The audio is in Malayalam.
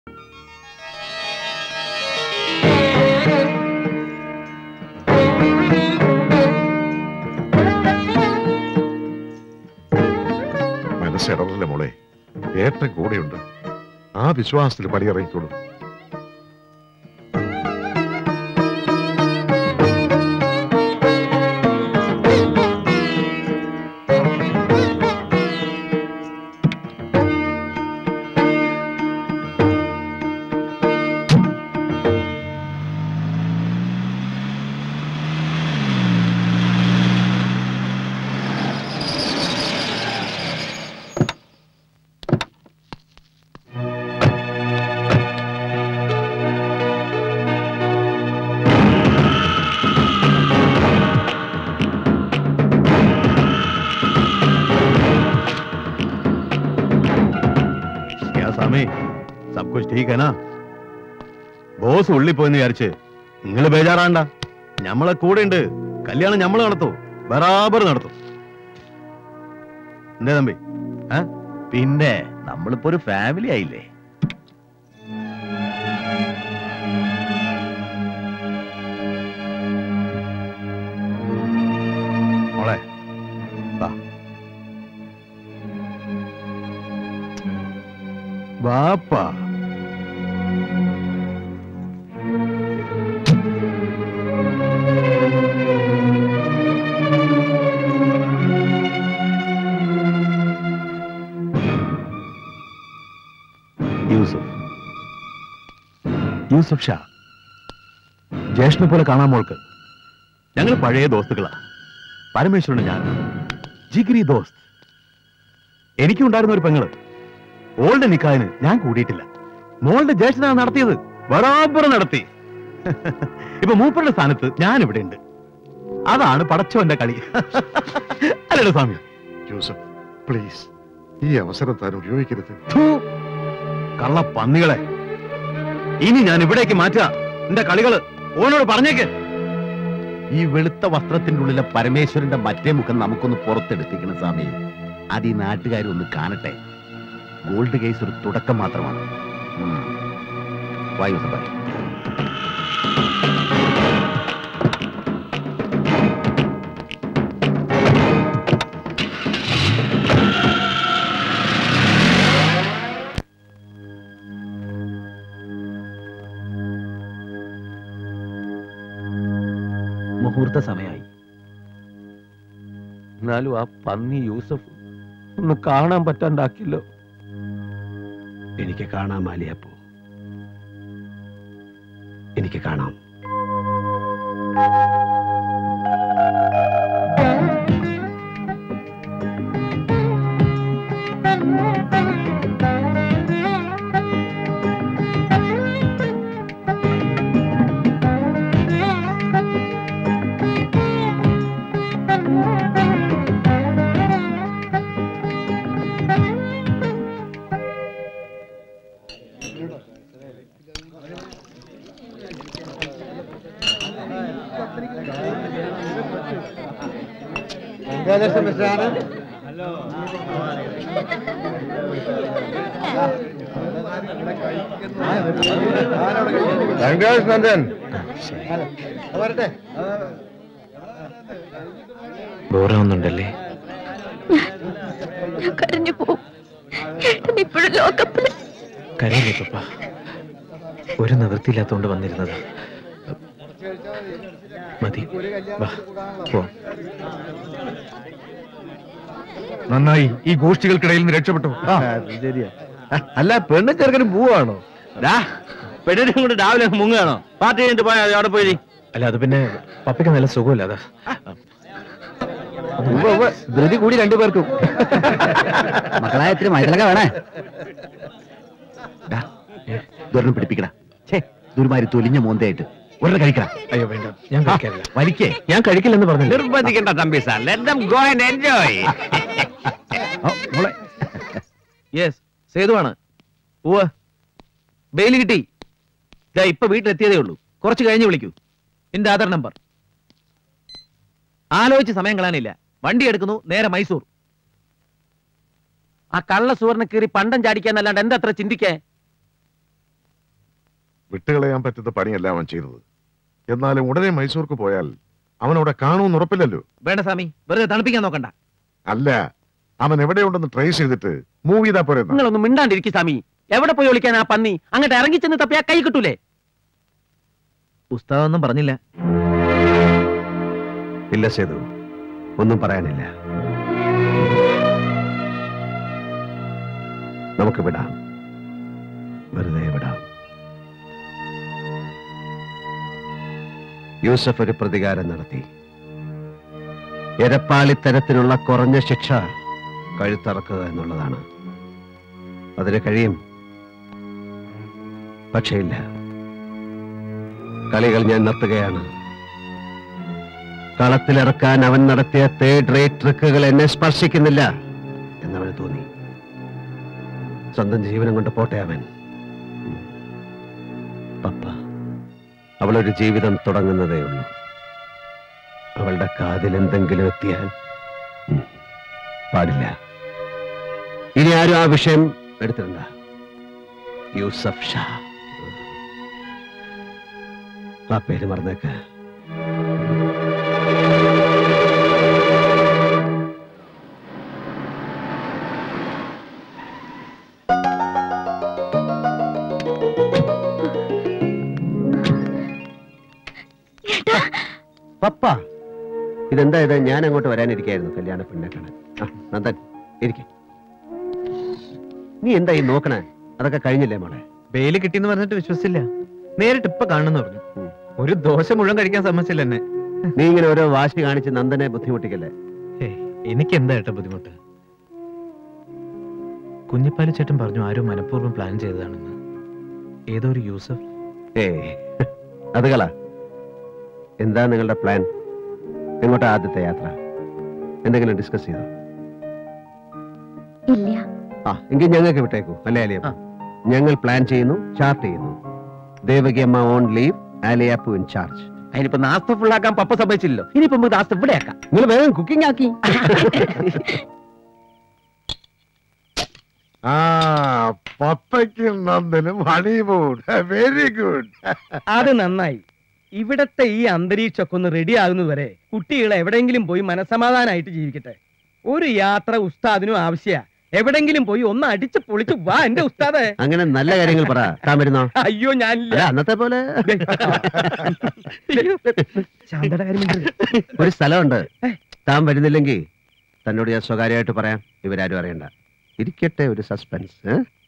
മനസ്സിടറില്ല മോളെ ഏട്ടൻ കൂടെയുണ്ട് ആ വിശ്വാസത്തിൽ പടിയിറങ്ങിക്കോളൂ क्या സ്വാമി സബ് കുച്ച് ठीक है ना ബോസ് ഉള്ളി പോയെന്ന് വിചാരിച്ച് നിങ്ങൾ ബേജാറാണ്ട ഞമ്മളെ കൂടെ ഉണ്ട് കല്യാണം ഞമ്മൾ നടത്തൂ ബറാബർ നടത്തും എന്തേ തമ്പി പിന്നെ നമ്മളിപ്പോ ഒരു ഫാമിലി ആയില്ലേ മോളെ വാ വാപ്പാ യൂസഫ് യൂസഫ് ഷാ ജ്യേഷ്ഠനെ പോലെ കാണാൻ മോൾക്ക് ഞങ്ങൾ പഴയ ദോസ്തുക്കളാ പരമേശ്വരന് ഞാൻ ജിഗിരി ദോസ്ത് എനിക്കുണ്ടായിരുന്ന ഒരു പെങ്ങള് ഓളുടെ നിക്കാഹിന് ഞാൻ കൂടിയിട്ടില്ല മോളുടെ ജ്യേഷ്ഠനാണ് നടത്തിയത് ബറാബർ നടത്തി ഇപ്പൊ മൂപ്പരുടെ സ്ഥാനത്ത് ഞാൻ ഇവിടെ ഉണ്ട് അതാണ് പടച്ചോന്റെ കളി അല്ലല്ലോ സ്വാമി ജോസഫ് പ്ലീസ് ഈ അവസരം താൻ ഉപയോഗിക്കരുത് ഥൂ, കള്ള പന്നികളെ ഇനി ഞാൻ ഇവിടേക്ക് മാറ്റുക എന്റെ കളികള് ഓനോട് പറഞ്ഞേക്ക് ഈ വെളുത്ത വസ്ത്രത്തിന്റെ ഉള്ളിലെ പരമേശ്വരന്റെ മറ്റേ മുഖം നമുക്കൊന്ന് പുറത്തെടുപ്പിക്കണം സ്വാമി അത് ഈ നാട്ടുകാരൊന്ന് കാണട്ടെ ഗോൾഡ് കേസ് ഒരു തുടക്കം മാത്രമാണ് ഉം. വായു സഭായി മുഹൂർത്ത സമയമായി എന്നാലും ആ പന്നി യൂസഫ് ഒന്ന് കാണാൻ പറ്റാണ്ടാക്കില്ലോ എനിക്ക് കാണാം മാലിയപ്പോ എനിക്ക് കാണാം ബോറാവുന്നുണ്ടല്ലേ ഞാൻ കരഞ്ഞു പോവും ഏട്ടൻ ഇപ്പോഴും ലോകപ്പില് കരയില്ലേ പപ്പ ഒരു നിവൃത്തിയില്ലാത്തോണ്ട് വന്നിരുന്നത് മതി വാ പോ നന്നായി ഈ ഗോഷ്ഠികൾക്കിടയിൽ നിന്ന് രക്ഷപ്പെട്ടു ശരിയാ അല്ല പെണ്ണും ചെറുക്കനും പോവാണോ പെണ്ണിനെ കൊണ്ട് രാവിലെ അങ്ങ് മുങ്ങുകയാണോ പാർട്ടി കഴിഞ്ഞിട്ട് പോയാ അവിടെ പോയി അല്ല അത് പിന്നെ പപ്പയ്ക്ക് നല്ല സുഖമില്ല അതാ ധൃതി കൂടി രണ്ടുപേർക്കും മക്കളായ ഇത്തിരി മൈതലൊക്കെ വേണേ ദൂരം പിടിപ്പിക്കട ഛേ ദുരുമാരി തൊലിഞ്ഞ മോന്തയായിട്ട് ഒരെണ്ണം കഴിക്കട അയ്യോ വേണ്ട ഞാൻ കഴിക്കാറില്ല വലിക്കേ ഞാൻ കഴിക്കില്ലെന്ന് പറഞ്ഞു നിർബന്ധിക്കണ്ട Thampi sir let them go and enjoy മോളെ യെസ് സേതുവാണ് ഉവ്വ് ബെയിൽ കിട്ടി ദാ ഇപ്പൊ വീട്ടിലെത്തിയതേ ഉള്ളൂ കുറച്ച് കഴിഞ്ഞ് വിളിക്കൂ എന്റെ ആധാർ നമ്പർ ആലോചിച്ച് സമയം കളയാനില്ല വണ്ടി എടുക്കുന്നു നേരെ മൈസൂർ ആ കള്ള സുവർണ കീറി പണ്ടം ചാടിക്കാന്നല്ലാണ്ട് എന്താ അത്ര ചിന്തിക്കേ വിട്ടുകളയാൻ പറ്റുന്ന പണിയല്ല അവൻ ചെയ്തത് എന്നാലും ഉടനെ മൈസൂർക്ക് പോയാൽ അവൻ അവിടെ കാണുമെന്ന് ഉറപ്പില്ലല്ലോ വേണ്ട സ്വാമി വെറുതെ തണുപ്പിക്കാൻ നോക്കണ്ട അല്ല അവൻ എവിടെയുണ്ടെന്ന് ട്രേസ് ചെയ്തിട്ട് മൂവ് ചെയ്താ പോരെ എന്നാ. നിങ്ങളൊന്നും മിണ്ടാണ്ടിരിക്കും സ്വാമി എവിടെ പോയി ഒളിക്കാൻ ആ പന്നി അങ്ങോട്ട് ഇറങ്ങി ചെന്ന് തപ്പിയാ കൈ കിട്ടൂലേ ഉസ്താദൊന്നും പറഞ്ഞില്ല ഇല്ല സേതു ഒന്നും പറയാനില്ല നമുക്ക് വിടാം വെറുതെ വിടാം യൂസഫ് ഒരു പ്രതികാരം നടത്തി എരപ്പാളിത്തരത്തിനുള്ള കുറഞ്ഞ ശിക്ഷ കഴുത്തറക്കുക എന്നുള്ളതാണ് അതിന് കഴിയും പക്ഷേ ഇല്ല കളികൾ ഞാൻ നിർത്തുകയാണ് കളത്തിലിറക്കാൻ അവൻ നടത്തിയ തേർഡ് റേറ്റ് ട്രിക്കുകൾ എന്നെ സ്പർശിക്കുന്നില്ല എന്നവന് തോന്നി സ്വന്തം ജീവനം കൊണ്ട് പോട്ടെ അവൻ ഉം. പപ്പ അവളൊരു ജീവിതം തുടങ്ങുന്നതേ ഉള്ളൂ അവളുടെ കാതിൽ എന്തെങ്കിലും എത്തിയാൽ ഉം, പാടില്ല ഇനി ആരും ആ വിഷയം എടുത്തിട്ടുണ്ട യൂസഫ് ഷാ ആ പേര് മറന്നേക്ക് പപ്പ ഇതെന്താ ഇത് ഞാൻ അങ്ങോട്ട് വരാനിരിക്കായിരുന്നു കല്യാണ പെണ്ണെ കാണാൻ ആ, നന്ദൻ ഇരിക്കെ നീ എന്താ ഈ നോക്കണേ അതൊക്കെ കഴിഞ്ഞില്ലേ മോളെ ബെയില് കിട്ടിയെന്ന് പറഞ്ഞിട്ട് വിശ്വസിച്ചില്ല നേരിട്ട് ഇപ്പൊ കാണുന്നു പറഞ്ഞു ഉം. ഒരു ദോശ മുഴുവൻ കഴിക്കാൻ സമ്മതിച്ചില്ല എന്നെ നീ ഇങ്ങനെ ഓരോ വാശി കാണിച്ച് നന്ദനെ ബുദ്ധിമുട്ടിക്കല്ലേ ഏയ്, എനിക്ക് എന്താ ഏട്ടാ ബുദ്ധിമുട്ട് കുഞ്ഞിപ്പാലി ചേട്ടൻ പറഞ്ഞു ആരും മനഃപൂർവ്വം പ്ലാൻ ചെയ്തതാണെന്ന് ഏതോ ഒരു യൂസഫ് ഏ അത് കള എന്താ നിങ്ങളുടെ പ്ലാൻ എങ്ങോട്ടാ ആദ്യത്തെ യാത്ര എന്തെങ്കിലും ഡിസ്കസ് ചെയ്തോ ഇല്ല ആ എങ്കിൽ ഞങ്ങൾക്ക് വിട്ടേക്കൂ അല്ലേ അലിയപ്പ ഞങ്ങൾ പ്ലാൻ ചെയ്യുന്നു ചാർട്ട് ചെയ്യുന്നു ദേവകി അമ്മ ഓൺ ലീവ് ആലിയാപ്പു ഇൻ ചാർജ് അതിനിപ്പോ നാസ്ത ഫുള്ളാക്കാൻ പപ്പ സമ്മതിച്ചില്ലല്ലോ ഇനിയിപ്പോ നമുക്ക് നാസ്ത ഇവിടെ ആക്കാം നിങ്ങൾ വേഗം കുക്കിംഗ് ആക്കി ആ പപ്പയ്ക്കും നന്ദനും ഹണിമൂൺ വെരി ഗുഡ് അത് നന്നായി ഇവിടത്തെ ഈ അന്തരീക്ഷമൊക്കെ ഒന്ന് റെഡി ആകുന്നതുവരെ കുട്ടികൾ എവിടെയെങ്കിലും പോയി മനസമാധാനമായിട്ട് ജീവിക്കട്ടെ ഒരു യാത്ര ഉസ്താദിനും ആവശ്യ എവിടെങ്കിലും പോയി ഒന്ന് അടിച്ച് പൊളിച്ച് വാ എന്റെ ഉസ്താദേ അങ്ങനെ നല്ല കാര്യങ്ങൾ പറ താൻ വരുന്നോ അയ്യോ ഞാനില്ല അല്ല അന്നത്തെ പോലെ ശാന്തയുടെ കാര്യം മിണ്ടരുത്. ഒരു സ്ഥലമുണ്ട് താൻ വരുന്നില്ലെങ്കിൽ തന്നോട് ഞാൻ സ്വകാര്യമായിട്ട് പറയാം ഇവരാരും അറിയണ്ട ഇരിക്കട്ടെ ഒരു സസ്പെൻസ്